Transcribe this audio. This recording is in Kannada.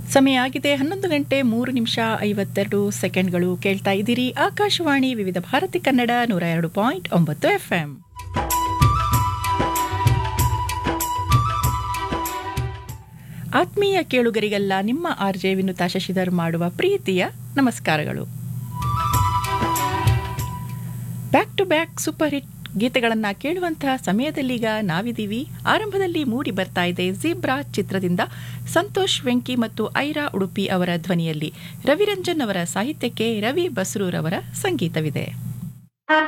ಸಮಯ ಆಗಿದೆ ಹನ್ನೊಂದು ಗಂಟೆ ಮೂರು ನಿಮಿಷ ಐವತ್ತೆರಡು ಸೆಕೆಂಡ್ಗಳು ಕೇಳ್ತಾ ಇದ್ದೀರಿ ಆಕಾಶವಾಣಿ ವಿವಿಧ ಭಾರತಿ ಕನ್ನಡ ನೂರ ಎರಡು ಪಾಯಿಂಟ್ ಒಂಬತ್ತು ಎಫ್ಎಂ ಆತ್ಮೀಯ ಕೇಳುಗರಿಗೆಲ್ಲ ನಿಮ್ಮ ಆರ್ ಜೆ ವಿನುತಾ ಶಶಿಧರ್ ಮಾಡುವ ಪ್ರೀತಿಯ ನಮಸ್ಕಾರಗಳು back to back super hit ಗೀತೆಗಳನ್ನು ಕೇಳುವಂತಹ ಸಮಯದಲ್ಲೀಗ ನಾವಿದ್ದೀವಿ ಆರಂಭದಲ್ಲಿ ಮೂಡಿ ಬರ್ತಾ ಇದೆ ಝೀಬ್ರಾ ಚಿತ್ರದಿಂದ ಸಂತೋಷ್ ವೆಂಕಿ ಮತ್ತು ಐರಾ ಉಡುಪಿ ಅವರ ಧ್ವನಿಯಲ್ಲಿ ರವಿರಂಜನ್ ಅವರ ಸಾಹಿತ್ಯಕ್ಕೆ ರವಿ ಬಸ್ರೂರ್ ಅವರ ಸಂಗೀತವಿದೆ